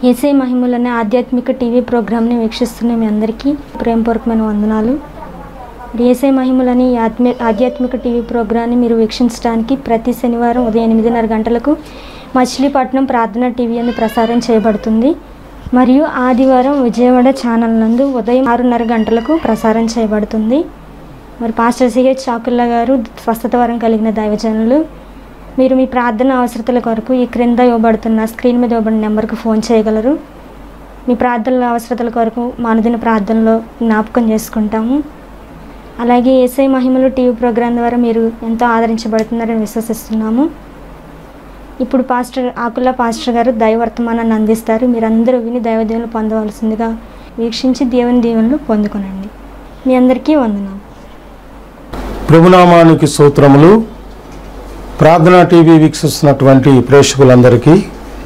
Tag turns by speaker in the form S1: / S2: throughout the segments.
S1: ఏసే మహిమలనే ఆధ్యాత్మిక టీవీ ప్రోగ్రామ్ని వీక్షిస్తున్న మీ అందరికీ ప్రేమపూర్వకమైన వందనాలు మరి ఏసే మహిమలని ఈ ఆత్మ ఆధ్యాత్మిక టీవీ ప్రోగ్రాన్ని మీరు వీక్షించడానికి ప్రతి శనివారం ఉదయం ఎనిమిదిన్నర గంటలకు మచిలీపట్నం ప్రార్థన టీవీ అని ప్రసారం చేయబడుతుంది మరియు ఆదివారం విజయవాడ ఛానల్ నందు ఉదయం ఆరున్నర గంటలకు ప్రసారం చేయబడుతుంది మరి పాస్టర్ సిహెచ్ చాకుల్లా గారు స్వస్థత వరం కలిగిన దైవజనులు మీరు మీ ప్రార్థన అవసరతల కొరకు ఈ క్రింద ఇవ్వబడుతున్న స్క్రీన్ మీద ఇవ్వబడిన నెంబర్కి ఫోన్ చేయగలరు మీ ప్రార్థనల అవసరతల కొరకు మానదిన ప్రార్థనలో జ్ఞాపకం చేసుకుంటాము అలాగే ఏసై మహిమలు టీవీ ప్రోగ్రాం ద్వారా మీరు ఎంతో ఆదరించబడుతున్నారని విశ్వసిస్తున్నాము ఇప్పుడు పాస్టర్ ఆకుల పాస్టర్ గారు దైవ వర్తమానాన్ని అందిస్తారు మీరందరూ విని దైవ దీవెనలు పొందవలసిందిగా వీక్షించి దేవుని దీవెనలు పొందుకొనండి మీ అందరికీ వందనాలు
S2: ప్రభునామానికి సూత్రములు ప్రార్థనా టీవీ వీక్షిస్తున్నటువంటి ప్రేక్షకులందరికీ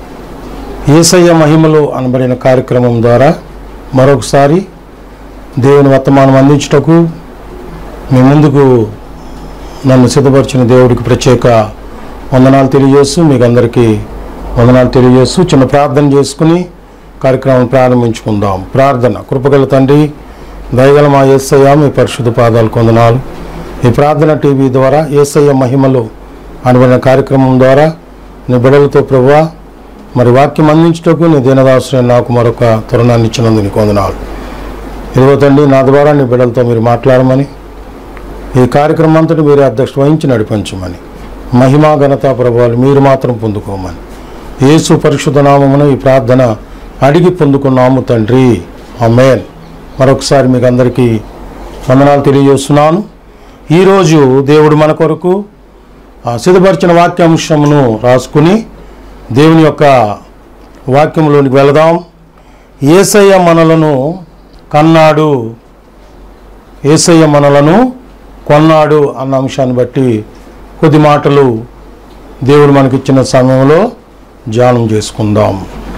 S2: ఏసయ్య మహిమలు అనబడిన కార్యక్రమం ద్వారా మరొకసారి దేవుని వర్తమానం అందించుటకు మీ ముందుకు నన్ను సిద్ధపరిచిన దేవుడికి ప్రత్యేక వందనాలు తెలియజేస్తూ మీకు అందరికీ వందనాలు తెలియజేస్తూ చిన్న ప్రార్థన చేసుకుని కార్యక్రమం ప్రారంభించుకుందాం ప్రార్థన కృపగల తండ్రి దయగల మా ఏసయ్య మీ పరిశుద్ధ పాదాలకు వందనాలు ఈ ప్రార్థన టీవీ ద్వారా ఏసయ్య మహిమలు అనుబడిన కార్యక్రమం ద్వారా నీ బిడలతో ప్రభువా మరి వాక్యం అందించటకు నీ దీనదాసుని నాకు మరొక తరుణాన్ని ఇచ్చినందుకు నీకు వందనాలు ఇదిగో తండ్రి నా ద్వారా నీ బిడ్డలతో మీరు మాట్లాడమని ఈ కార్యక్రమం అంతటి మీరు అధ్యక్ష వహించి నడిపించమని మహిమా ఘనత ప్రభావాలు మీరు మాత్రం పొందుకోమని యేసు పరిశుద్ధ నామమున ఈ ప్రార్థన అడిగి పొందుకున్నాము తండ్రి ఆమేన్ మరొకసారి మీకు అందరికీ వందనాలు తెలియజేస్తున్నాను ఈరోజు దేవుడు మన కొరకు ఆ, సిద్ధపరిచిన వాక్యాంశమును రాసుకుని దేవుని యొక్క వాక్యంలోనికి వెళదాం ఏసయ్య మనలను కన్నాడు ఏసయ్య మనలను కొన్నాడు అన్న అంశాన్ని బట్టి కొద్ది మాటలు దేవుడు మనకిచ్చిన సమయంలో ధ్యానం చేసుకుందాం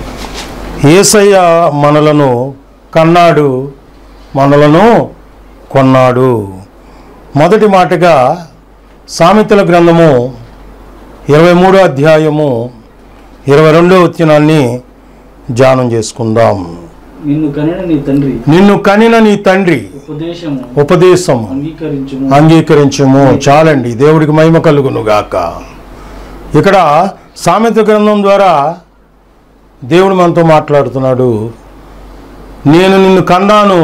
S2: ఏసయ్య మనలను కన్నాడు మనలను కొన్నాడు మొదటి మాటగా సామెతల గ్రంథము ఇరవై మూడో అధ్యాయము ఇరవై రెండో వచనాన్ని ధ్యానం చేసుకుందాం
S3: నిన్ను కనిన నీ తండ్రి
S2: నిన్ను కనిన నీ తండ్రి
S3: ఉపదేశము
S2: ఉపదేశం
S3: అంగీకరించుము
S2: అంగీకరించము చాలండి దేవుడికి మహిమ కలుగును గాక ఇక్కడ సామెత గ్రంథం ద్వారా దేవుడు మనతో మాట్లాడుతున్నాడు నేను నిన్ను కన్నాను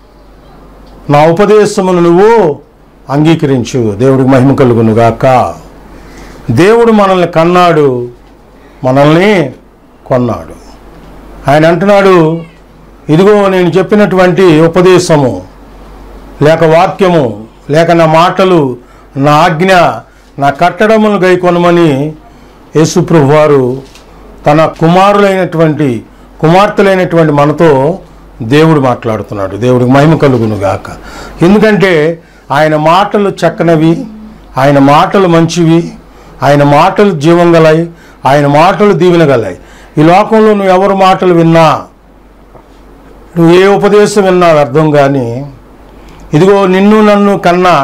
S2: నా ఉపదేశమును నువ్వు అంగీకరించు దేవుడికి మహిమ కలుగును గాక దేవుడు మనల్ని కన్నాడు మనల్ని కొన్నాడు ఆయన అంటున్నాడు ఇదిగో నేను చెప్పినటువంటి ఉపదేశము లేక వాక్యము లేక నా మాటలు నా ఆజ్ఞ నా కట్టడములు గైకొనమని యేసుప్రభు వారు తన కుమారులైనటువంటి కుమార్తెలైనటువంటి మనతో దేవుడు మాట్లాడుతున్నాడు దేవుడికి మహిమ కలుగును గాక ఎందుకంటే ఆయన మాటలు చక్కనవి ఆయన మాటలు మంచివి ఆయన మాటలు జీవం గలయి ఆయన మాటలు దీవెనగలయి ఈ లోకంలో నువ్వు ఎవరి మాటలు విన్నా నువ్వు ఏ ఉపదేశం విన్నా అర్థం కానీ ఇదిగో నిన్ను నన్ను కన్నా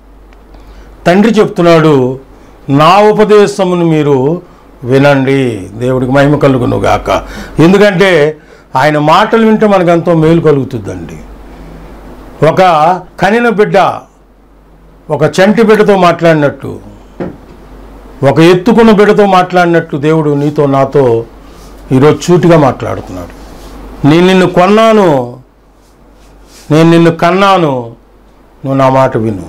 S2: తండ్రి చెప్తున్నాడు నా ఉపదేశమును మీరు వినండి దేవుడికి మహిమ కలుగును గాక ఎందుకంటే ఆయన మాటలు వింటే మనకు ఎంతో మేలు కలుగుతుందండి ఒక కనిన బిడ్డ ఒక చంటి బిడ్డతో మాట్లాడినట్టు ఒక ఎత్తుకున్న బిడ్డతో మాట్లాడినట్టు దేవుడు నీతో నాతో ఈరోజు చూటిగా మాట్లాడుతున్నాడు నేను నిన్ను కొన్నాను నేను నిన్ను కన్నాను నువ్వు నా మాట విను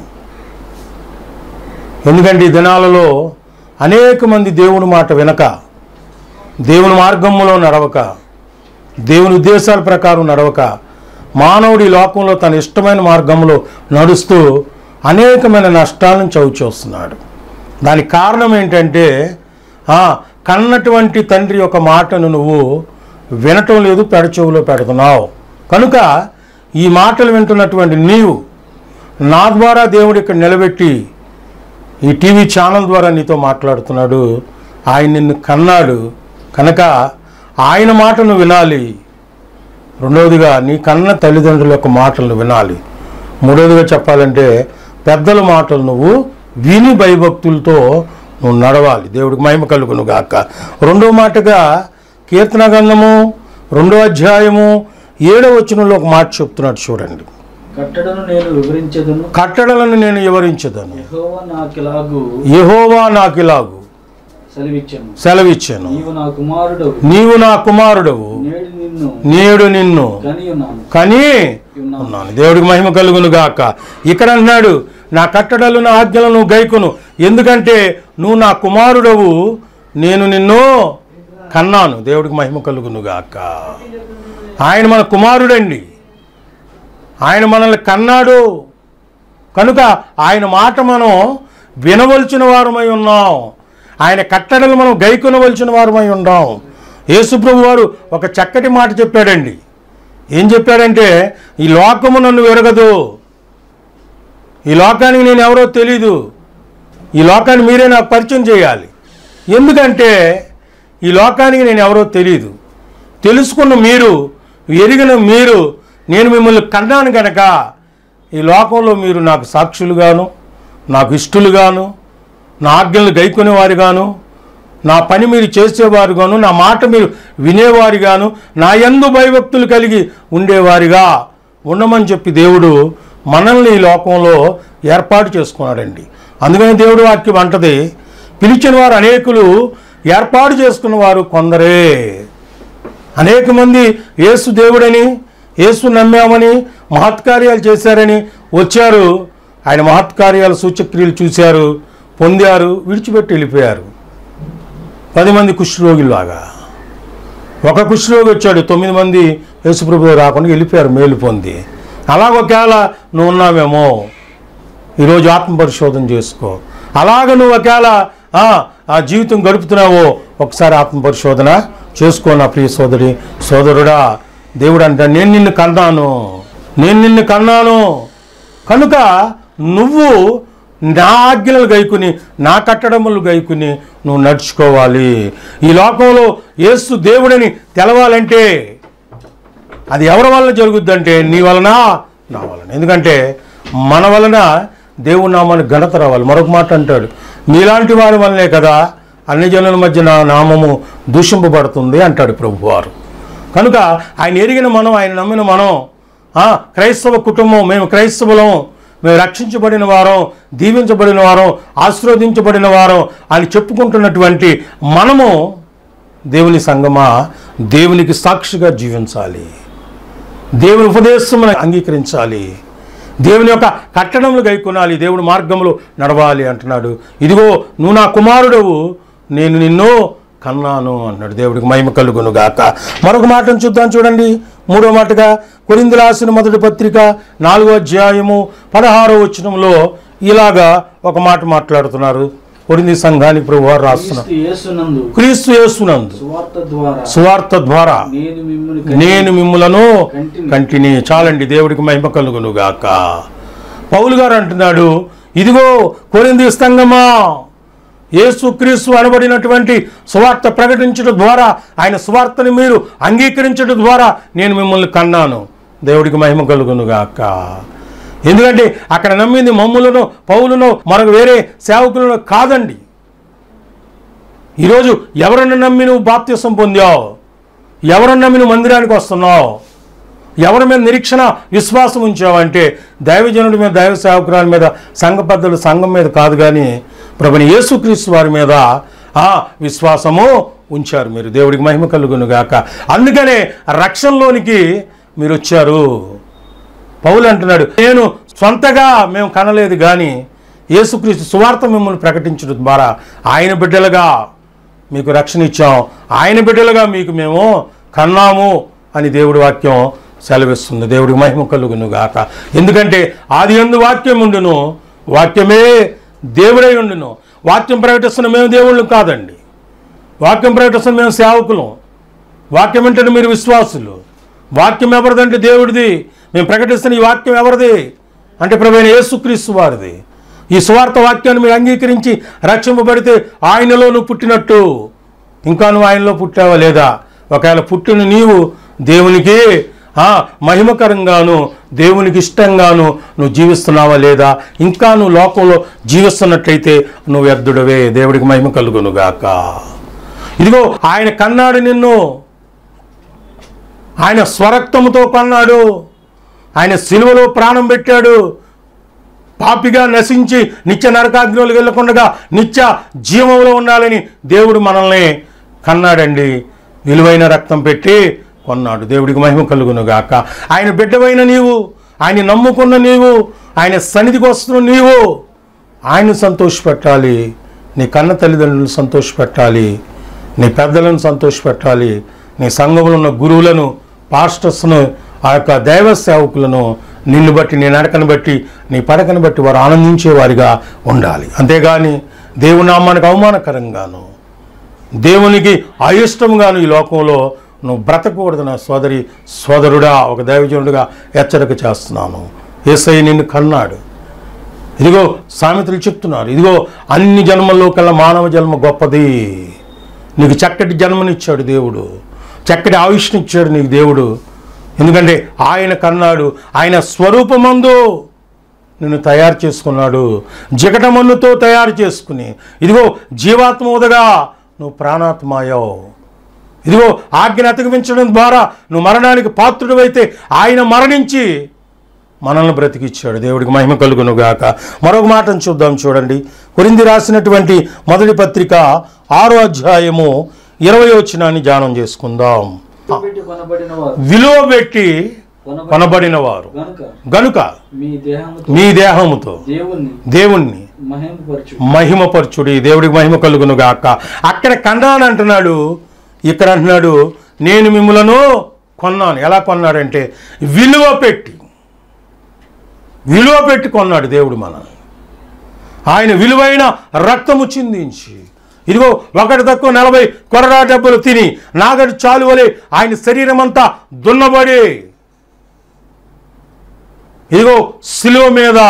S2: ఎందుకంటే ఈ దినాలలో అనేక మంది దేవుని మాట వినక దేవుని మార్గంలో నడవక దేవుని ఉద్దేశాల ప్రకారం నడవక మానవుడి ఈ లోకంలో తన ఇష్టమైన మార్గంలో నడుస్తూ అనేకమైన నష్టాలను చవిచూస్తున్నాడు దానికి కారణం ఏంటంటే ఆ, కన్నటువంటి తండ్రి యొక్క మాటను నువ్వు వినటం లేదు పెడచెవులో పెడుతున్నావు కనుక ఈ మాటలు వింటున్నటువంటి నీవు నా ద్వారా దేవుడు ఇక్కడ నిలబెట్టి ఈ టీవీ ఛానల్ ద్వారా నీతో మాట్లాడుతున్నాడు ఆయన నిన్ను కన్నాడు కనుక ఆయన మాటను వినాలి రెండవదిగా నీ కన్న తల్లిదండ్రుల యొక్క మాటలను వినాలి మూడవదిగా చెప్పాలంటే పెద్దల మాటలు నువ్వు విని భయభక్తులతో నువ్వు నడవాలి దేవుడికి మహిమ కలుగును గాక రెండో మాటగా కీర్తన గ్రంథము రెండో అధ్యాయము ఏడవ వచనంలో ఒక మాట చెప్తున్నాడు చూడండి
S3: కట్టడను నేను వివరించదను
S2: కట్టడలను నేను వివరించదను
S3: యెహోవా నాకిలాగు
S2: యెహోవా నాకిలాగు
S3: సెలవిచ్చాను
S2: సెలవిచ్చాను
S3: నీవు నా కుమారుడు
S2: నీవు నా కుమారుడవు
S3: నేడు నిన్ను
S2: నేడు నిన్ను
S3: కని ఉన్నాను
S2: కానీ
S3: ఉన్నాను
S2: ఉన్నాను దేవుడికి మహిమ కలుగును గాక ఇక్కడ అన్నాడు నా కట్టడలు నా ఆజ్ఞలను గైకును ఎందుకంటే నువ్వు నా కుమారుడవు నేను నిన్ను కన్నాను దేవుడికి మహిమ కలుగును గాక ఆయన మన కుమారుడండి ఆయన మనల్ని కన్నాడు కనుక ఆయన మాట మనం వినవలసిన వారమై ఉన్నాం ఆయన కట్టడలు మనం గైకొనవలసిన వారమై ఉన్నాం యేసుప్రభు వారు ఒక చక్కటి మాట చెప్పాడండి ఏం చెప్పాడంటే ఈ లోకము నన్ను వెరగదు ఈ లోకానికి నేను ఎవరో తెలీదు ఈ లోకాన్ని మీరే నాకు పరిచయం చేయాలి ఎందుకంటే ఈ లోకానికి నేను ఎవరో తెలీదు తెలుసుకున్న మీరు ఎరిగిన మీరు నేను మిమ్మల్ని కన్నాను కనుక ఈ లోకంలో మీరు నాకు సాక్షులుగాను నాకు ఇష్టలుగాను నా ఆజ్ఞలు గైకొనేవారుగాను నా పని మీరు చేసేవారుగాను నా మాట మీరు వినేవారుగాను నా యందు భయభక్తులు కలిగి ఉండేవారిగా ఉండమని చెప్పి దేవుడు మనల్ని ఈ లోకంలో ఏర్పాటు చేసుకున్నాడండి అందుకని దేవుడు వాక్యం అంటది పిలిచిన వారు అనేకులు ఏర్పాటు చేసుకున్న వారు కొందరే అనేక మంది యేసు దేవుడని యేసు నమ్మామని మహత్కార్యాలు చేశారని వచ్చారు ఆయన మహత్కార్యాలు సూచక్రియలు చూశారు పొందారు విడిచిపెట్టి వెళ్ళిపోయారు పది మంది కుష్ఠరోగిలాగా ఒక కుష్ఠరోగి వచ్చాడు తొమ్మిది మంది యేసుప్రభు రాకుండా వెళ్ళిపోయారు మేలు పొంది అలాగ ఒకవేళ నువ్వు ఉన్నావేమో ఈరోజు ఆత్మ పరిశోధన చేసుకో అలాగ నువ్వు ఒకవేళ ఆ, ఆ జీవితం గడుపుతున్నావో ఒకసారి ఆత్మ పరిశోధన చేసుకో నా ప్రియ సోదరి సోదరుడా దేవుడు అంట నేను నిన్ను కన్నాను నేను నిన్ను కన్నాను కనుక నువ్వు నా ఆజ్ఞలు గైకుని నా కట్టడములు గైకుని నువ్వు నడుచుకోవాలి ఈ లోకంలో యేసు దేవుడని తెలవాలంటే అది ఎవరి వలన జరుగుద్దంటే నీ వలన నా వలన ఎందుకంటే మన వలన దేవుని నామాన్ని ఘనత రావాలి మరొక మాట అంటాడు మీలాంటి వారి వల్లనే కదా అన్ని జనుల మధ్య నా నామము దూషింపబడుతుంది అంటాడు ప్రభువారు కనుక ఆయన ఎరిగిన మనం ఆయన నమ్మిన మనం ఆ, క్రైస్తవ కుటుంబం మేము క్రైస్తవులం మేము రక్షించబడిన వారం దీవించబడిన వారం ఆశీర్వదించబడిన వారం అని చెప్పుకుంటున్నటువంటి మనము దేవుని సంగమా దేవునికి సాక్షిగా జీవించాలి దేవుని ఉపదేశం అంగీకరించాలి దేవుని యొక్క కట్టడములు గైకొనాలి దేవుని మార్గంలో నడవాలి అంటున్నాడు ఇదిగో నువ్వు నా కుమారుడవు నేను నిన్ను కన్నాను అన్నాడు దేవుడికి మహిమ కలుగును గాక మరొక మాటను చూద్దాం చూడండి మూడో మాటగా కొరింది రాసిన మొదటి పత్రిక నాలుగో అధ్యాయము పదహారో వచనంలో ఇలాగా ఒక మాట మాట్లాడుతున్నారు కొరింది సంఘానికి ప్రభు వారు రాస్తున్నారు
S3: క్రీస్తు యేసునందు
S2: క్రీస్తు యేసునందు
S3: సువార్త ద్వారా
S2: సువార్త ద్వారా
S3: నేను మిమ్మల్ని
S2: నేను మిమ్ములను
S3: కంటిని
S2: కంటిని చాలండి దేవుడికి మహిమ కలుగును గాక పౌలు గారు అంటున్నాడు ఇదిగో కొరింది సంగమా యేసుక్రీస్తు అనబడినటువంటి సువార్త ప్రకటించడం ద్వారా ఆయన సువార్తని మీరు అంగీకరించడం ద్వారా నేను మిమ్మల్ని కన్నాను దేవుడికి మహిమ కలుగును గాక ఎందుకంటే అక్కడ నమ్మింది మమ్ములను పౌలను మరొక వేరే సేవకులను కాదండి ఈరోజు ఎవరిని నమ్మి నువ్వు బాప్త్యసం పొందావు ఎవరిని నమ్మి నువ్వు మందిరానికి వస్తున్నావు ఎవరి మీద నిరీక్షణ విశ్వాసం ఉంచావంటే దైవజనుడి మీద దైవ సేవకురాల మీద సంఘ పెద్దలు సంఘం మీద కాదు కానీ ప్రభుని యేసుక్రీస్తు వారి మీద ఆ విశ్వాసము ఉంచారు మీరు దేవుడికి మహిమ కలుగును గాక అందుకనే రక్షణలోనికి మీరు వచ్చారు పౌలు అంటున్నాడు నేను సొంతగా మేము కనలేదు కానీ యేసుక్రీస్తు సువార్త మిమ్మల్ని ప్రకటించడం ద్వారా ఆయన బిడ్డలుగా మీకు రక్షణ ఇచ్చాం ఆయన బిడ్డలుగా మీకు మేము కన్నాము అని దేవుడి వాక్యం సెలవిస్తుంది దేవుడికి మహిమ కలుగును గాక ఎందుకంటే ఆది ఎందు వాక్యం ఉండును వాక్యమే దేవుడై ఉండును వాక్యం ప్రకటిస్తున్న మేము దేవుళ్ళు కాదండి వాక్యం ప్రకటిస్తున్న మేము సేవకులం వాక్యం ఏంటంటే మీరు విశ్వాసులు వాక్యం ఎవరిదంటే దేవుడిది మేము ప్రకటిస్తున్న ఈ వాక్యం ఎవరిది అంటే ప్రభైన యేసుక్రీస్తు వారిది ఈ సువార్త వాక్యాన్ని మీరు అంగీకరించి రక్షింపబడితే ఆయనలో నువ్వు పుట్టినట్టు ఇంకా నువ్వు ఆయనలో పుట్టావా లేదా ఒకవేళ పుట్టిన నీవు దేవునికి ఆ, మహిమకరంగాను దేవునికి ఇష్టంగాను నువ్వు జీవిస్తున్నావా లేదా ఇంకా నువ్వు లోకంలో జీవిస్తున్నట్లయితే నువ్వు వ్యర్థుడవే దేవుడికి మహిమ కలుగునుగాక ఇదిగో ఆయన కన్నాడు నిన్ను ఆయన స్వరక్తముతో కొన్నాడు ఆయన సిలువలో ప్రాణం పెట్టాడు పాపిగా నశించి నిత్య నరకాగ్నిలోకి వెళ్ళకుండా నిత్య జీవంలో ఉండాలని దేవుడు మనల్ని కన్నాడండి విలువైన రక్తం పెట్టి కొన్నాడు దేవుడికి మహిమ కలుగును గాక ఆయన బిడ్డవైన నీవు ఆయన నమ్ముకున్న నీవు ఆయన సన్నిధికి వస్తున్న నీవు ఆయన్ని సంతోషపెట్టాలి నీ కన్న తల్లిదండ్రులను సంతోషపెట్టాలి నీ పెద్దలను సంతోషపెట్టాలి నీ సంఘంలో ఉన్న గురువులను పాస్టర్స్ను ఆ యొక్క దైవ సేవకులను నిన్ను బట్టి నీ నడకను బట్టి నీ పడకను బట్టి వారు ఆనందించేవారిగా ఉండాలి అంతేగాని దేవుని నామానికి అవమానకరంగాను దేవునికి అయిష్టంగాను ఈ లోకంలో నువ్వు బ్రతకూడదు నా సోదరి సోదరుడా ఒక దైవజనుడిగా హెచ్చరిక చేస్తున్నాను ఏసై నిన్ను కన్నాడు ఇదిగో సామెతలు చెప్తున్నారు ఇదిగో అన్ని జన్మల్లో కల్లా మానవ జన్మ గొప్పది నీకు చక్కటి జన్మనిచ్చాడు దేవుడు చక్కటి ఆయుష్నిచ్చాడు నీకు దేవుడు ఎందుకంటే ఆయన కన్నాడు ఆయన స్వరూపమందు నిన్ను తయారు చేసుకున్నాడు జిగటమన్నుతో తయారు చేసుకుని ఇదిగో జీవాత్మ ఉదగా నువ్వు ప్రాణాత్మాయవు ఇదిగో ఆజ్ఞను అతిగమించడం ద్వారా నువ్వు మరణానికి పాత్రుడివైతే ఆయన మరణించి మనల్ని బ్రతికిచ్చాడు దేవుడికి మహిమ కలుగును గాక మరొక మాటను చూద్దాం చూడండి కొరింది రాసినటువంటి మొదటి పత్రిక ఆరో అధ్యాయము ఇరవై వచ్చినాన్ని ధ్యానం చేసుకుందాం
S3: పెట్టి కొనబడిన వారు
S2: విలువ పెట్టి
S3: కొనబడి
S2: కొనబడిన వారు
S3: గనుక
S2: గనుక
S3: మీ దేహముతో
S2: మీ దేహముతో
S3: దేవుణ్ణి
S2: దేవుణ్ణి
S3: మహిమపరచు
S2: మహిమపరచుడి దేవుడికి మహిమ కలుగును గాక అక్కడ కన్నాను అంటున్నాడు ఇక్కడ అంటున్నాడు నేను మిమ్మలను కొన్నాను ఎలా కొన్నాడంటే విలువ పెట్టి విలువ పెట్టి కొన్నాడు దేవుడు మనల్ని ఆయన విలువైన రక్తము చిందించి ఇదిగో ఒకటి తక్కువ నలభై కొరడా డబ్బులు తిని నాగడి చాలు వలె ఆయన శరీరం అంతా దున్నబడి ఇదిగో శిలువ మీద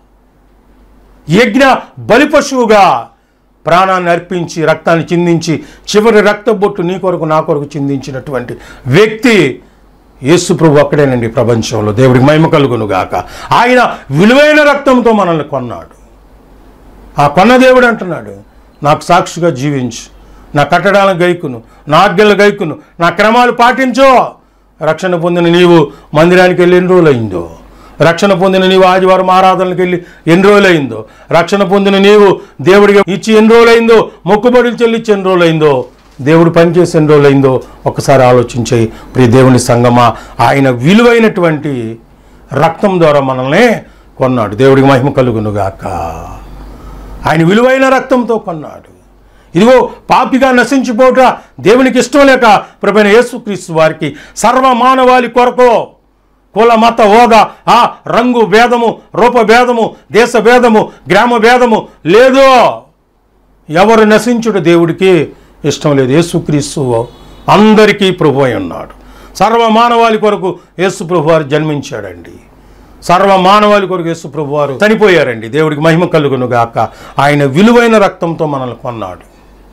S2: యజ్ఞ బలిపశువుగా ప్రాణాన్ని అర్పించి రక్తాన్ని చిందించి చివరి రక్తబొట్టు నీ కొరకు నా కొరకు చిందించినటువంటి వ్యక్తి యేసు ప్రభు అక్కడేనండి ప్రపంచంలో దేవుడికి మహిమ కలుగును గాక ఆయన విలువైన రక్తంతో మనల్ని కొన్నాడు ఆ కొన్న దేవుడు అంటున్నాడు నాకు సాక్షిగా జీవించు నా కట్టడాలను గైకును నా ఆజ్ఞలు గైకును నా క్రమాలు పాటించో రక్షణ పొందిన నీవు మందిరానికి వెళ్ళి ఎన్ని రోజులు అయిందో రక్షణ పొందిన నీవు ఆదివారం ఆరాధనలకు వెళ్ళి ఎన్ని రోజులు అయిందో రక్షణ పొందిన నీవు దేవుడికి ఇచ్చి ఎన్ని రోజులు అయిందో మొక్కుబడులు చెల్లించి ఎన్ని రోజులు అయిందో దేవుడు పనిచేసి ఎన్ని రోజులు అయిందో ఒకసారి ఆలోచించే ప్రియ దేవుని సంగమా ఆయన విలువైనటువంటి రక్తం ద్వారా మనల్ని కొన్నాడు దేవుడికి మహిమ కలుగునుగాక ఆయన విలువైన రక్తంతో కొన్నాడు ఇదిగో పాపిగా నశించిపోట దేవునికి ఇష్టం లేక ప్రభైన యేసుక్రీస్తు వారికి సర్వ మానవాళి కొరకు కుల మత హోదా ఆ రంగు భేదము రూప భేదము దేశ భేదము గ్రామ భేదము లేదు ఎవరు నశించుడు దేవుడికి ఇష్టం లేదు యేసుక్రీస్తు అందరికీ ప్రభు అయి ఉన్నాడు సర్వ మానవాళి కొరకు యేసు ప్రభు వారు జన్మించాడండి సర్వ మానవాళి కొరకు యేసు ప్రభు వారు చనిపోయారండి దేవుడికి మహిమ కలుగును గాక ఆయన విలువైన రక్తంతో మనల్ని కొన్నాడు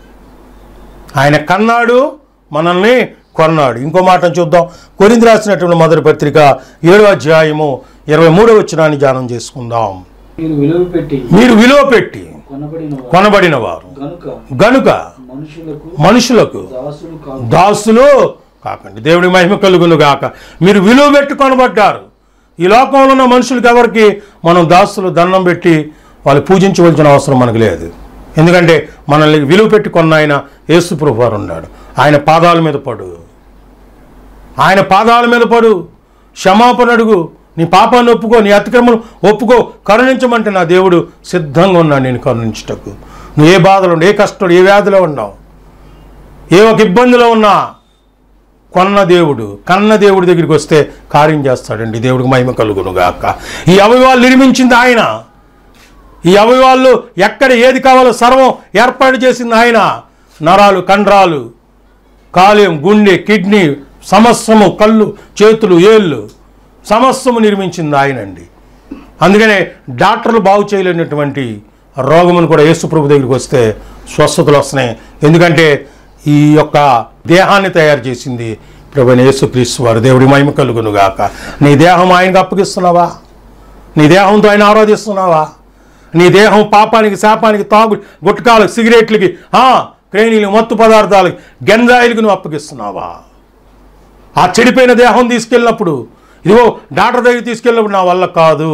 S2: ఆయన కన్నాడు మనల్ని కొన్నాడు ఇంకో మాట చూద్దాం కొరింది రాసినటువంటి మొదటి పత్రిక ఏడో అధ్యాయము ఇరవై మూడో వచ్చినాన్ని ధ్యానం చేసుకుందాం
S3: మీరు విలువ పెట్టి
S2: మీరు విలువ పెట్టి
S3: కొనబడిన వారు
S2: కొనబడిన వారు
S3: గనుక
S2: గనుక
S3: మనుషులకు
S2: మనుషులకు
S3: దాసులు కాదు
S2: దాసులు కాకండి దేవుడి మహిమ కలుగును గాక మీరు విలువ పెట్టి కొనబడ్డారు ఈ లోకంలో ఉన్న మనుషులకి ఎవరికి మనం దాసులు దండం పెట్టి వాళ్ళు పూజించవలసిన అవసరం మనకు లేదు ఎందుకంటే మనల్ని విలువ పెట్టి కొన్న ఆయన యేసు ప్రభు వారు ఉన్నాడు ఆయన పాదాల మీద పడు ఆయన పాదాల మీద పడు క్షమాపణ అడుగు నీ పాపాన్ని ఒప్పుకో నీ అతిక్రమం ఒప్పుకో కరుణించమంటే నా దేవుడు సిద్ధంగా ఉన్నాడు నేను కరుణించుటకు నువ్వు ఏ బాధలు ఉండవు ఏ కష్టం ఏ వ్యాధిలో ఉన్నావు ఏ ఒక ఇబ్బందిలో ఉన్నా కొన్న దేవుడు కన్న దేవుడి దగ్గరికి వస్తే కార్యం చేస్తాడండి దేవుడికి మహిమ కలుగును గాక ఈ అవయవాలు నిర్మించింది ఆయన ఈ అవయవాళ్ళు ఎక్కడ ఏది కావాలో సర్వం ఏర్పాటు చేసింది ఆయన నరాలు కండరాలు కాలేయం గుండె కిడ్నీ సమస్యము కళ్ళు చేతులు ఏళ్ళు సమస్యము నిర్మించింది ఆయనండి అందుకనే డాక్టర్లు బాగు చేయలేనటువంటి రోగమును కూడా యేసు ప్రభు దగ్గరికి వస్తే స్వస్థతలు వస్తున్నాయి ఎందుకంటే ఈ యొక్క దేహాన్ని తయారు చేసింది ప్రభు యేసుక్రీస్తు వారు దేవుడి మహిమ కలుగును గాక నీ దేహం ఆయనకు అప్పగిస్తున్నావా నీ దేహంతో ఆయన ఆరాధిస్తున్నావా నీ దేహం పాపానికి శాపానికి తాగు గుట్కాలకు సిగరెట్లకి ఆ, క్రేణీలు మత్తు పదార్థాలకి గంజాయిలకు నువ్వు అప్పగిస్తున్నావా ఆ చెడిపోయిన దేహం తీసుకెళ్ళినప్పుడు ఇదిగో డాక్టర్ దగ్గర తీసుకెళ్ళినప్పుడు నా వల్ల కాదు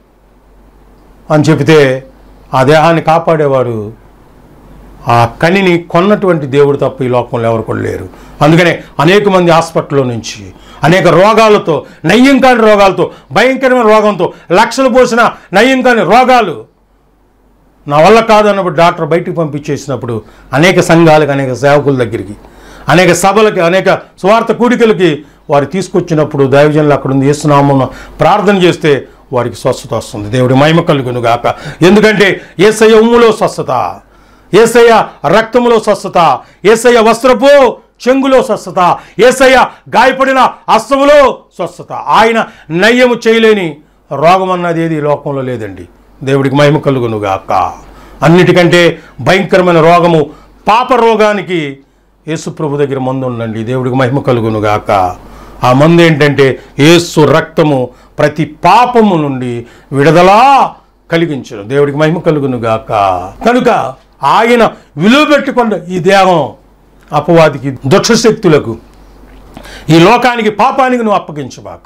S2: అని చెబితే ఆ దేహాన్ని కాపాడేవాడు ఆ కనిని కొన్నటువంటి దేవుడు తప్ప ఈ లోకంలో ఎవరు కూడా లేరు అందుకనే అనేక మంది హాస్పిటల్లో నుంచి అనేక రోగాలతో నయ్యం కాని రోగాలతో భయంకరమైన రోగంతో లక్షలు పోసిన నయ్యం కాని రోగాలు నా వల్ల కాదన్నప్పుడు డాక్టర్ బయటికి పంపించేసినప్పుడు అనేక సంఘాలకు అనేక సేవకుల దగ్గరికి అనేక సభలకి అనేక స్వార్థ కూడికలకి వారు తీసుకొచ్చినప్పుడు దైవజనులు అక్కడ ఉంది వేస్తున్నామన్న ప్రార్థన చేస్తే వారికి స్వస్థత వస్తుంది దేవుడి మహిమ కలుగును గాక ఎందుకంటే ఏసయ్య ఉమ్ములో స్వస్థత ఏసయ్య రక్తములో స్వస్థత ఏసయ్య వస్త్రపు చెంగులో స్వస్థత ఏసయ్య గాయపడిన అస్తములో స్వస్థత ఆయన నయ్యము చేయలేని రోగం అన్నది ఏది ఈ లోకంలో లేదండి దేవుడికి మహిమ కలుగును గాక అన్నిటికంటే భయంకరమైన రోగము పాప రోగానికి యేసు ప్రభు దగ్గర మందు ఉందండి దేవుడికి మహిమ కలుగును గాక ఆ మందు ఏంటంటే యేసు రక్తము ప్రతి పాపము నుండి విడుదలా కలిగించను దేవుడికి మహిమ కలుగును గాక కనుక ఆయన విలువ పెట్టుకున్న ఈ దేహం అపవాదికి దుష్టశక్తులకు ఈ లోకానికి పాపానికి నువ్వు అప్పగించబాక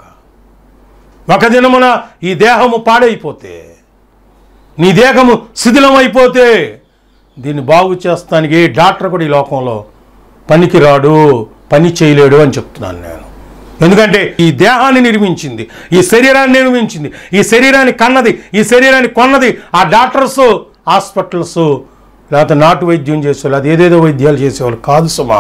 S2: ఒక దినమున ఈ దేహము పాడైపోతే నీ దేహము శిథిలమైపోతే దీన్ని బాగు చేస్తానికి ఏ డాక్టర్ కూడా ఈ లోకంలో పనికిరాడు పని చేయలేడు అని చెప్తున్నాను నేను ఎందుకంటే ఈ దేహాన్ని నిర్మించింది ఈ శరీరాన్ని నిర్మించింది ఈ శరీరాన్ని కన్నది ఈ శరీరాన్ని కొన్నది ఆ డాక్టర్స్ హాస్పిటల్స్ లేకపోతే నాటు వైద్యం చేసేవాళ్ళు అది ఏదేదో వైద్యాలు చేసేవాళ్ళు కాదు సుమా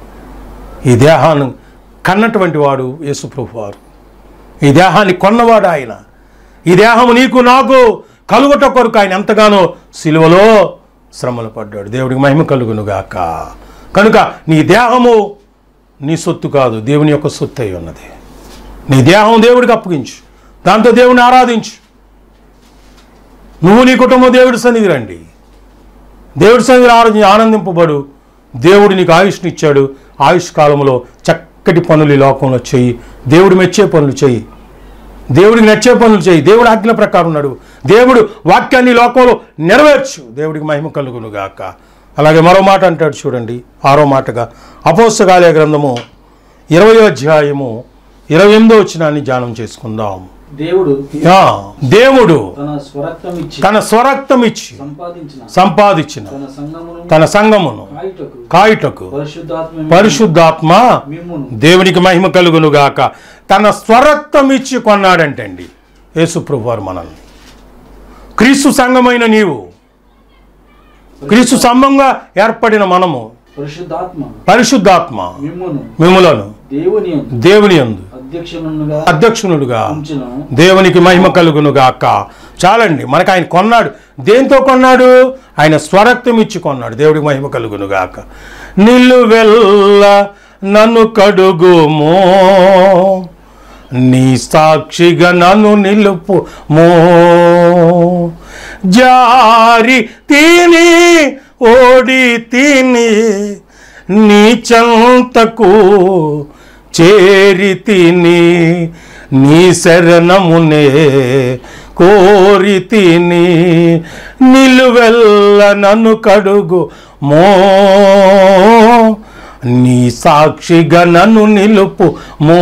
S2: ఈ దేహాన్ని కన్నటువంటి వాడు యేసుప్రభు వారు ఈ దేహాన్ని కొన్నవాడు ఆయన ఈ దేహము నీకు నాకు కలుగుట కొరకు ఆయన ఎంతగానో సిలువలో శ్రమలు పడ్డాడు దేవుడికి మహిమ కలుగును గాక కనుక నీ దేహము నీ సొత్తు కాదు దేవుని యొక్క సొత్తు అయి ఉన్నది నీ దేహం దేవుడికి అప్పగించు దాంతో దేవుని ఆరాధించు నువ్వు నీ కుటుంబం దేవుడి సన్నిధి రండి దేవుడి సన్నిధిలో ఆరాధన ఆనందింపబడు దేవుడు నీకు ఆయుష్ని ఇచ్చాడు ఆయుష్ కాలంలో చక్కటి పనులు ఈ లోకంలో చెయ్యి దేవుడు మెచ్చే పనులు చెయ్యి దేవుడికి నచ్చే పనులు చేయి దేవుడి ఆజ్ఞ ప్రకారం నడువు దేవుడు వాక్యాన్ని ఈ లోకంలో నెరవేర్చు దేవుడికి మహిమ కలుగును గాక అలాగే మరో మాట అంటాడు చూడండి ఆరో మాటగా అపోస్తగాలయ గ్రంథము ఇరవై అధ్యాయము ఇరవై ఎనిమిదో వచ్చినాన్ని ధ్యానం చేసుకుందాం
S3: దేవుడు
S2: యా, దేవుడు
S3: తన స్వరక్తం ఇచ్చి
S2: తన స్వరక్తం ఇచ్చి
S3: సంపాదించిన
S2: సంపాదించిన
S3: తన సంగమును
S2: తన సంగమును
S3: కాయుటకు
S2: కాయుటకు
S3: పరిశుద్ధాత్మ
S2: పరిశుద్ధాత్మ
S3: మిమ్మును
S2: దేవునికి మహిమ కలుగును గాక తన స్వరక్తం ఇచ్చి కొన్నాడంటండి యేసుప్రభు వారు మనల్ని క్రీస్తు సంఘమైన నీవు క్రీస్తు సంఘంగా ఏర్పడిన మనము
S3: పరిశుద్ధాత్మ
S2: పరిశుద్ధాత్మ
S3: మిమ్మును
S2: మిములను
S3: దేవుని యందు
S2: దేవుని యందు
S3: అధ్యక్షునుగా
S2: అధ్యక్షునుడుగా
S3: ఉంచిన
S2: దేవునికి మహిమ కలుగును గాక చాలండి మనకు ఆయన కొన్నాడు దేంతో కొన్నాడు ఆయన స్వరక్తం ఇచ్చి కొన్నాడు దేవుడికి మహిమ కలుగును గాక నిల్లు వెళ్ళ నన్ను కడుగుమో నీ సాక్షిగా నన్ను నిలుపు మో జారి తిని ఓడి తిని నీ చెంతకు చేరి తిని నీ శరణమునే కోరి తిని నిలువెల్ల నన్ను కడుగు మో నీ సాక్షిగా నన్ను నిలుపు మో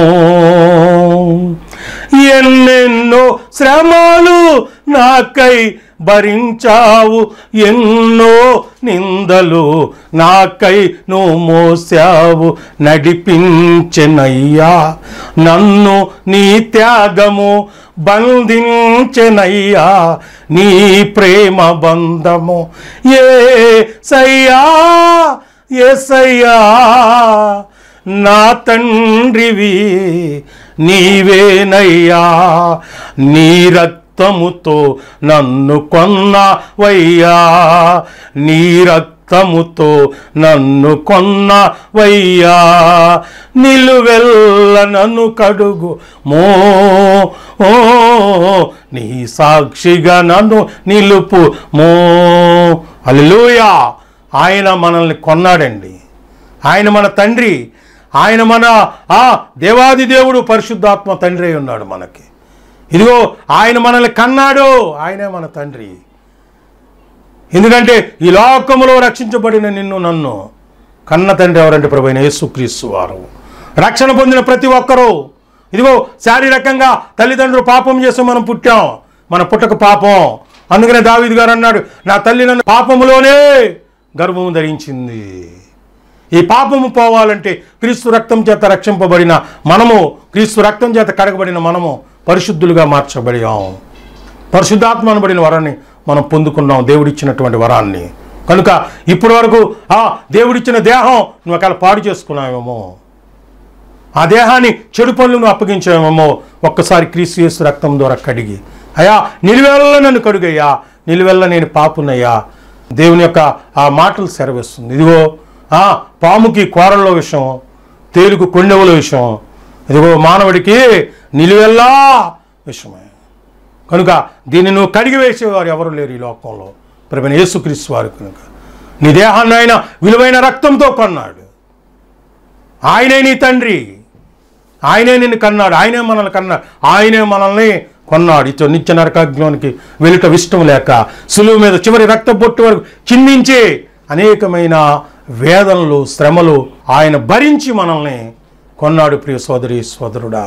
S2: ఎన్నెన్నో శ్రమలు నాకై భరించావు ఎన్నో నిందలు నాకై నువ్వు మోసావు నడిపించెనయ్యా నన్ను నీ త్యాగము బంధించెనయ్యా నీ ప్రేమ బంధము ఏ సయ్యా ఏసయ్యా నా తండ్రివి నీవేనయ్యా నీ రక్తముతో నన్ను కొన్నవయ్యా నీ రక్తముతో నన్ను కొన్నవయ్యా నిలువెల్ల నన్ను కడుగు మో ఓ నీ సాక్షిగా నన్ను నిలుపు మో అల్లెలూయా ఆయన మనల్ని కొన్నాడండి ఆయన మన తండ్రి ఆయన మన ఆ దేవాది దేవుడు పరిశుద్ధాత్మ తండ్రి అయి ఉన్నాడు మనకి ఇదిగో ఆయన మనల్ని కన్నాడు ఆయనే మన తండ్రి ఎందుకంటే ఈ లోకములో రక్షించబడిన నిన్ను నన్ను కన్న తండ్రి ఎవరంటే ప్రభు అయిన యేసుక్రీస్తు వారు రక్షణ పొందిన ప్రతి ఒక్కరూ ఇదిగో శారీరకంగా తల్లిదండ్రులు పాపం చేసి మనం పుట్టాం మన పుట్టక పాపం అందుకనే దావీదు గారు అన్నాడు నా తల్లి నన్ను పాపములోనే గర్భము ధరించింది ఈ పాపము పోవాలంటే క్రీస్తు రక్తం చేత రక్షింపబడిన మనము క్రీస్తు రక్తం చేత కడగబడిన మనము పరిశుద్ధులుగా మార్చబడినాం పరిశుద్ధాత్మ అనబడిన వరాన్ని మనం పొందుకున్నాం దేవుడిచ్చినటువంటి వరాన్ని కనుక ఇప్పటి వరకు ఆ దేవుడిచ్చిన దేహం నువ్వు ఒకవేళ పాడు చేసుకున్నావేమో ఆ దేహాన్ని చెడు పనులను అప్పగించామేమో ఒక్కసారి క్రీస్తు యేసు రక్తం ద్వారా కడిగి అయ్యా నిలువెల్ల నన్ను కడుగయ్యా నిలువెల్ల నేను పాపునయ్యా దేవుని యొక్క ఆ మాటలు సెరవేస్తుంది ఇదిగో ఆ పాముకి కోరల్లో విషయం తేలుకు కొండెవుల విషయం ఇదిగో మానవుడికి నిలువెల్లా విషయమే కనుక దీన్ని నువ్వు కడిగి వేసేవారు ఎవరు లేరు ఈ లోకంలో ప్రభుని యేసుక్రీస్తు వారు కనుక నీ దేహాన్ని ఆయన విలువైన రక్తంతో కొన్నాడు ఆయనే నీ తండ్రి ఆయనే నిన్ను కన్నాడు ఆయనే మనల్ని కన్నాడు ఆయనే మనల్ని కొన్నాడు ఇటు నిత్య నరకాగ్లోనికి వెలుట ఇష్టం లేక సులువు మీద చివరి రక్త బొట్టు వరకు చిందించి అనేకమైన వేదనలు శ్రమలు ఆయన భరించి మనల్ని కొన్నాడు ప్రియ సోదరి సోదరుడా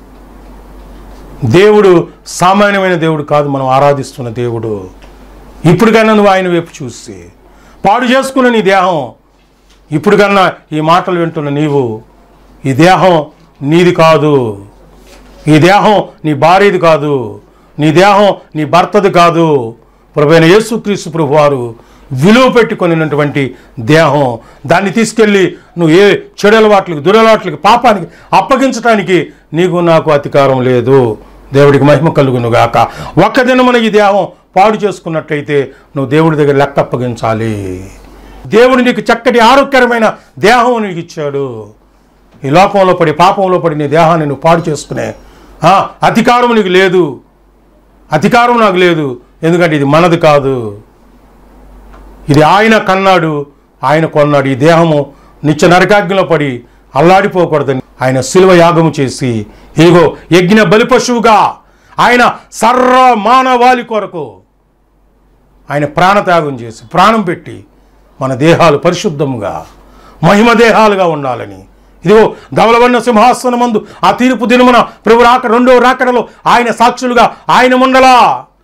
S2: దేవుడు సామాన్యమైన దేవుడు కాదు మనం ఆరాధిస్తున్న దేవుడు ఇప్పటికైనా నువ్వు ఆయన వైపు చూసి పాడు చేసుకున్న నీ దేహం ఇప్పుడు కన్నా ఈ మాటలు వింటున్న నీవు ఈ దేహం నీది కాదు ఈ దేహం నీ భార్యది కాదు నీ దేహం నీ భర్తది కాదు ప్రభైన యేసుక్రీస్తు ప్రభు వారు విలువ పెట్టుకొనినటువంటి దేహం దాన్ని తీసుకెళ్ళి నువ్వు ఏ చెడు అలవాట్లకి దురలవాట్లకి పాపానికి అప్పగించడానికి నీకు నాకు అధికారం లేదు దేవుడికి మహిమ కలుగును గాక ఒక్క దినమున ఈ దేహం పాడు చేసుకున్నట్టయితే నువ్వు దేవుడి దగ్గర లెక్క అప్పగించాలి దేవుడు నీకు చక్కటి ఆరోగ్యకరమైన దేహం నీకు ఇచ్చాడు ఈ లోకంలో పడి పాపంలో పడి నీ దేహాన్ని నువ్వు పాడు చేసుకునే ఆ, అధికారం నీకు లేదు అధికారం నాకు లేదు ఎందుకంటే ఇది మనది కాదు ఇది ఆయన కన్నాడు ఆయన కొన్నాడు ఈ దేహము నిత్య నరకాగ్నిలో పడి అల్లాడిపోకూడదని ఆయన శిలువ యాగము చేసి ఇగో యజ్ఞ బలి పశువుగా ఆయన సర్వ మానవాళి కొరకు ఆయన ప్రాణత్యాగం చేసి ప్రాణం పెట్టి మన దేహాలు పరిశుద్ధముగా మహిమ దేహాలుగా ఉండాలని ఇదిగో ధవలవన్న సింహాసనం మందు ఆ తీర్పు దినమున ప్రభు రాక రెండో రాకడలో ఆయన సాక్షులుగా ఆయన ముండలా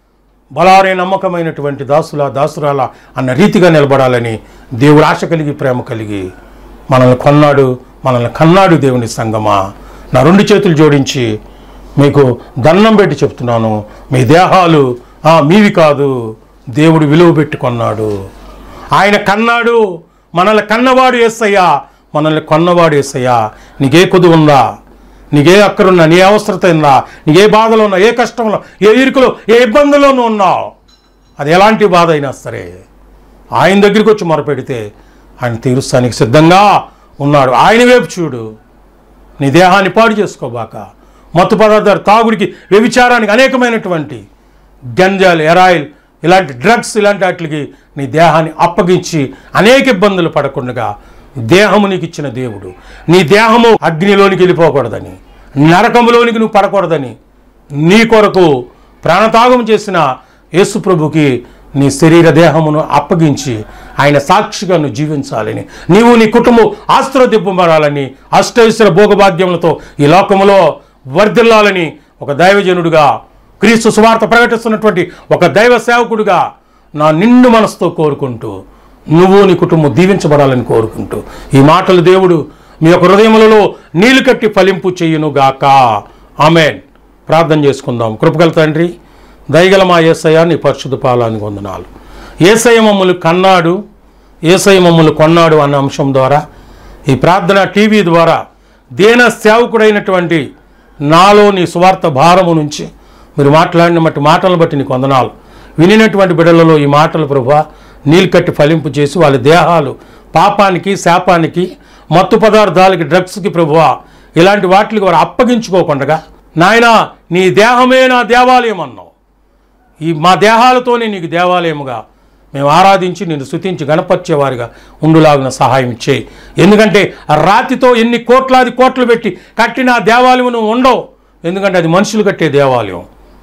S2: బలారే నమ్మకమైనటువంటి దాసుల దాసురాల అన్న రీతిగా నిలబడాలని దేవుడు ఆశ కలిగి ప్రేమ కలిగి మనల్ని కొన్నాడు మనల్ని కన్నాడు దేవుని సంగమా నా రెండు చేతులు జోడించి మీకు దండం పెట్టి చెప్తున్నాను మీ దేహాలు ఆ, మీవి కాదు దేవుడు విలువ పెట్టి కొన్నాడు ఆయన కన్నాడు మనల్ని కన్నవాడు ఏసయ్యా మనల్ని కొన్నవాడు ఏసయ్యా నీకే కొద్దు ఉందా నీకే అక్కరున్నా నీ అవసరత ఉందా నీకే బాధలో ఉన్నా ఏ కష్టంలో ఏ ఇరుకులో ఏ ఇబ్బందుల్లోనూ ఉన్నావు అది ఎలాంటి బాధ అయినా సరే ఆయన దగ్గరికి వచ్చి మొరపెడితే ఆయన తీరుస్తానికి సిద్ధంగా ఉన్నాడు ఆయన వైపు చూడు నీ దేహాన్ని పాడు చేసుకోబాక మత్తు పదార్థాలు తాగుడికి వ్యభిచారానికి అనేకమైనటువంటి గంజాలు ఎరాయిల్ ఇలాంటి డ్రగ్స్ ఇలాంటి వాటికి నీ దేహాన్ని అప్పగించి అనేక ఇబ్బందులు పడకుండా దేహము నీకు ఇచ్చిన దేవుడు నీ దేహము అగ్నిలోనికి వెళ్ళిపోకూడదని నరకములోనికి నువ్వు పడకూడదని నీ కొరకు ప్రాణత్యాగం చేసిన యేసుప్రభుకి నీ శరీర దేహమును అప్పగించి ఆయన సాక్షిగా నువ్వు జీవించాలని నీవు నీ కుటుంబం ఆస్త్రదిబ్బమరాలని అష్టైశ్వర భోగభాగ్యములతో ఈ లోకములో వర్ధిల్లాలని ఒక దైవజనుడుగా క్రీస్తు సువార్త ప్రకటిస్తున్నటువంటి ఒక దైవ సేవకుడుగా నా నిండు మనసుతో కోరుకుంటూ నువ్వు నీ కుటుంబం దీవించబడాలని కోరుకుంటూ ఈ మాటలు దేవుడు మీ యొక్క హృదయములలో నీళ్లు కట్టి ఫలింపు చెయ్యును గాక ఆమెన్ ప్రార్థన చేసుకుందాం కృపగల తండ్రి దయగల మా ఏసయ్య నీ పరిశుద్ధ పాలానికి వందనాలు ఏసయ్య మమ్మల్ని కన్నాడు ఏసయ్య మమ్మల్ని కొన్నాడు అన్న అంశం ద్వారా ఈ ప్రార్థన టీవీ ద్వారా దేన సేవకుడైనటువంటి నాలో నీ సువార్త భారము నుంచి మీరు మాట్లాడిన మట్టి మాటలను బట్టి నీకు వందనాలు వినినటువంటి బిడ్డలలో ఈ మాటలు ప్రభా నీళ్ళు కట్టి ఫలింపు చేసి వాళ్ళ దేహాలు పాపానికి శాపానికి మత్తు పదార్థాలకి డ్రగ్స్కి ప్రభువా ఇలాంటి వాటికి వారు అప్పగించుకోకుండా నాయనా నీ దేహమే నా దేవాలయం అన్నావు ఈ మా దేహాలతోనే నీకు దేవాలయముగా మేము ఆరాధించి నిన్ను స్తుతించి గణపరిచేవారిగా ఉండులాగిన సహాయం చేయి ఎందుకంటే ఆ రాతితో ఎన్ని కోట్లాది కోట్లు పెట్టి కట్టిన ఆ దేవాలయం నువ్వు ఉండవు ఎందుకంటే అది మనుషులు కట్టే దేవాలయం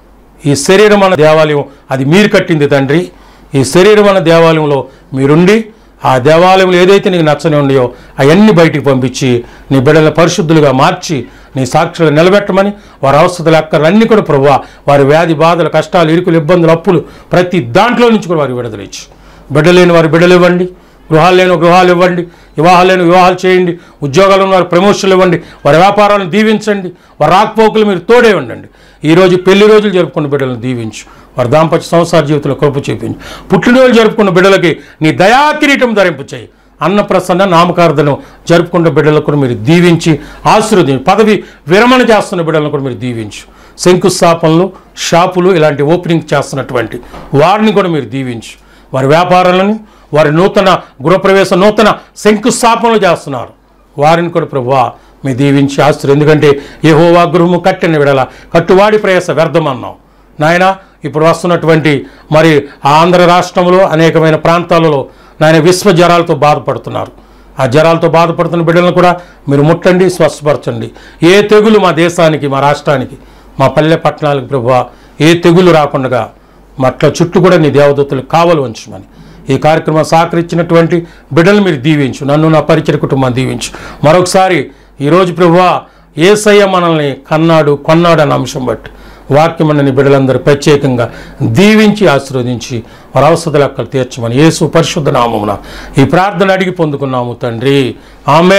S2: ఈ శరీరం అన్న దేవాలయం అది మీరు కట్టింది తండ్రి ఈ శరీరం అన్న దేవాలయంలో మీరుండి ఆ దేవాలయంలో ఏదైతే నీకు నచ్చని ఉన్నాయో అవన్నీ బయటికి పంపించి నీ బిడ్డలను పరిశుద్ధులుగా మార్చి నీ సాక్షులు నిలబెట్టమని వారి అవసరాలు అక్కర్లు అన్నీ కూడా ప్రభు వారి వ్యాధి బాధలు కష్టాలు ఇరుకులు ఇబ్బందులు అప్పులు ప్రతి దాంట్లో నుంచి కూడా వారి విడుదల ఇచ్చి బిడ్డలేని వారి బిడ్డలు ఇవ్వండి గృహాలు లేని గృహాలు ఇవ్వండి వివాహాలు లేని వివాహాలు చేయండి ఉద్యోగాలు ఉన్న వారి ప్రమోషన్లు ఇవ్వండి వారి వ్యాపారాలను దీవించండి వారి రాకపోకలు మీరు తోడే ఉండండి ఈరోజు పెళ్లి రోజులు జరుపుకున్న బిడ్డలను దీవించు వారి దాంపత్య సంసార జీవితంలో కృప చూపించు పుట్టినరోజు జరుపుకున్న బిడ్డలకి నీ దయా కిరీటం ధరింపు చేయి అన్నప్రసన్న నామకార్థనం జరుపుకున్న బిడ్డలకు కూడా మీరు దీవించి ఆశీర్వదించి పదవి విరమణ చేస్తున్న బిడ్డలను కూడా మీరు దీవించు శంకుస్థాపనలు షాపులు ఇలాంటి ఓపెనింగ్ చేస్తున్నటువంటి వారిని కూడా మీరు దీవించు వారి వ్యాపారాలను వారి నూతన గృహప్రవేశ నూతన శంకుస్థాపనలు చేస్తున్నారు వారిని కూడా ప్రభువా మీ దీవించి ఆస్తులు ఎందుకంటే యెహోవా గృహము కట్టిన విడల కట్టువాడి ప్రయాస వ్యర్థమన్నాం నాయన ఇప్పుడు వస్తున్నటువంటి మరి ఆ ఆంధ్ర రాష్ట్రంలో అనేకమైన ప్రాంతాలలో నాయన విశ్వ జ్వరాలతో బాధపడుతున్నారు ఆ జ్వరాలతో బాధపడుతున్న బిడ్డలను కూడా మీరు ముట్టండి స్వస్థపరచండి ఏ తెగులు మా దేశానికి మా రాష్ట్రానికి మా పల్లె పట్టణాలకు ప్రభువా ఏ తెగులు రాకుండా మట్ల చుట్టూ కూడా నీ దేవదూతలు కావలు ఉంచమని ఈ కార్యక్రమం సహకరించినటువంటి బిడ్డలు మీరు దీవించు నన్ను నా పరిచయ కుటుంబాన్ని దీవించు మరొకసారి ఈరోజు ప్రభువా ఏసయ్య మనల్ని కన్నాడు కొన్నాడు అన్న అంశం బట్టి వాక్యం అన్న నీ బిడ్డలందరూ ప్రత్యేకంగా దీవించి ఆశీర్వదించి వారి అవసర లెక్కలు తీర్చమని యేసు పరిశుద్ధ నామమున ఈ ప్రార్థన అడిగి పొందుకున్నాము తండ్రి ఆమె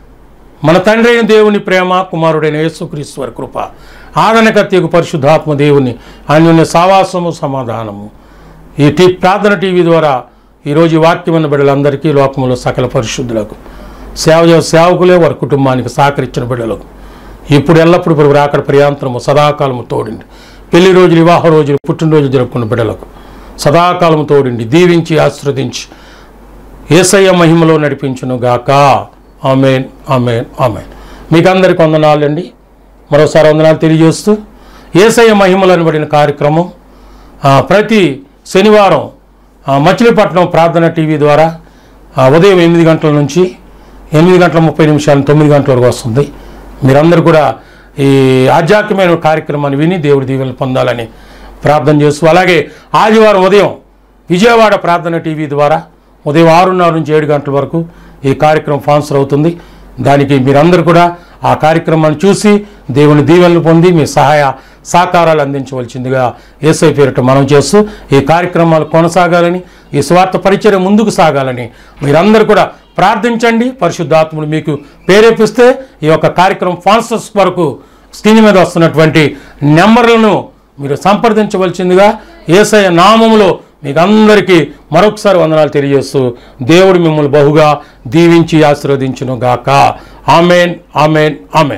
S2: మన తండ్రి అయిన దేవుని ప్రేమ కుమారుడైన యేసుక్రీస్తు వారి కృప ఆదరణకర్తకు పరిశుద్ధాత్మ దేవుని అన్యోన్య సావాసము సమాధానము ఈ టీ ప్రార్థన టీవీ ద్వారా ఈరోజు ఈ వాక్యం అన్న బిడ్డలందరికీ లోకములో సకల పరిశుద్ధులకు సేవ చేసే సేవకులే వారి కుటుంబానికి సహకరించిన బిడ్డలకు ఇప్పుడు ఎల్లప్పుడూ ప్రభు రాకడ ప్రియాంతరము సదాకాలము తోడిండి పెళ్లి రోజులు వివాహ రోజులు పుట్టినరోజులు జరుపుకున్న బిడ్డలకు సదాకాలము తోడిండి దీవించి ఆశీర్వదించి ఏసయ్య మహిమలో నడిపించును గాక ఆమెన్ ఆమెన్ ఆమెన్ మీకు అందరికి వందనాలండి మరోసారి వందనాలు తెలియజేస్తూ ఏసయ్య మహిమలు అనబడిన కార్యక్రమం ఆ, ప్రతి శనివారం ఆ, మచిలీపట్నం ప్రార్థన టీవీ ద్వారా ఆ, ఉదయం ఎనిమిది గంటల నుంచి ఎనిమిది గంటల ముప్పై నిమిషాలు తొమ్మిది గంటల వరకు వస్తుంది మీరందరూ కూడా ఈ ఆధ్యాత్మికమైన కార్యక్రమాన్ని విని దేవుడి దీవెనలు పొందాలని ప్రార్థన చేస్తూ అలాగే ఆదివారం ఉదయం విజయవాడ ప్రార్థన టీవీ ద్వారా ఉదయం ఆరున్నర నుంచి ఏడు గంటల వరకు ఈ కార్యక్రమం స్పాన్సర్ అవుతుంది దానికి మీరందరూ కూడా ఆ కార్యక్రమాన్ని చూసి దేవుని దీవెనలు పొంది మీ సహాయ సహకారాలు అందించవలసిందిగా ఏసై పేరిట మనం చేస్తూ ఈ కార్యక్రమాలు కొనసాగాలని ఈ స్వార్థ పరిచయం ముందుకు సాగాలని మీరందరూ కూడా ప్రార్థించండి పరిశుద్ధాత్ముడు మీకు ప్రేరేపిస్తే ఈ యొక్క కార్యక్రమం స్పాన్సర్స్ వరకు స్క్రీన్ మీద వస్తున్నటువంటి నెంబర్లను మీరు సంప్రదించవలసిందిగా ఏసయ నామములో మీకు అందరికీ మరొకసారి వందనాలు తెలియజేస్తూ దేవుడు మిమ్మల్ని బహుగా దీవించి ఆశీర్వదించును గాక ఆమెన్ ఆమెన్ ఆమెన్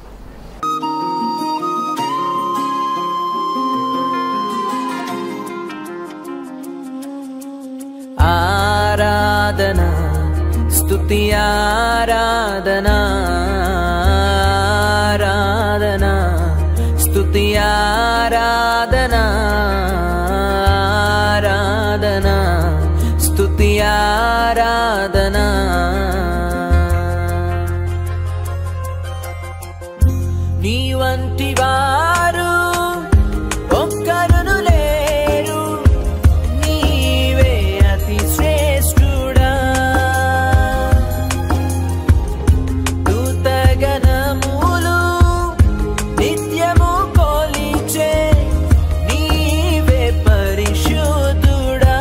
S4: ఆరాధన స్తుతి ఆరాధన ఆరాధన స్తుతి ఆరాధన ఆరాధన స్తుతి ఆరాధన నీ వంటి వారు ఒక్కరును లేరు నీవే అతి శ్రేష్ఠుడా దూతగణములు నిత్యము కొలిచే నీవే పరిశుద్ధుడా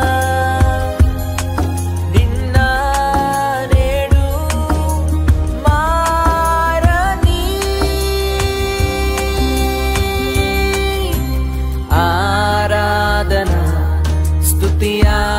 S4: నిన్న నేడు మారని ఆరాధన స్తుతి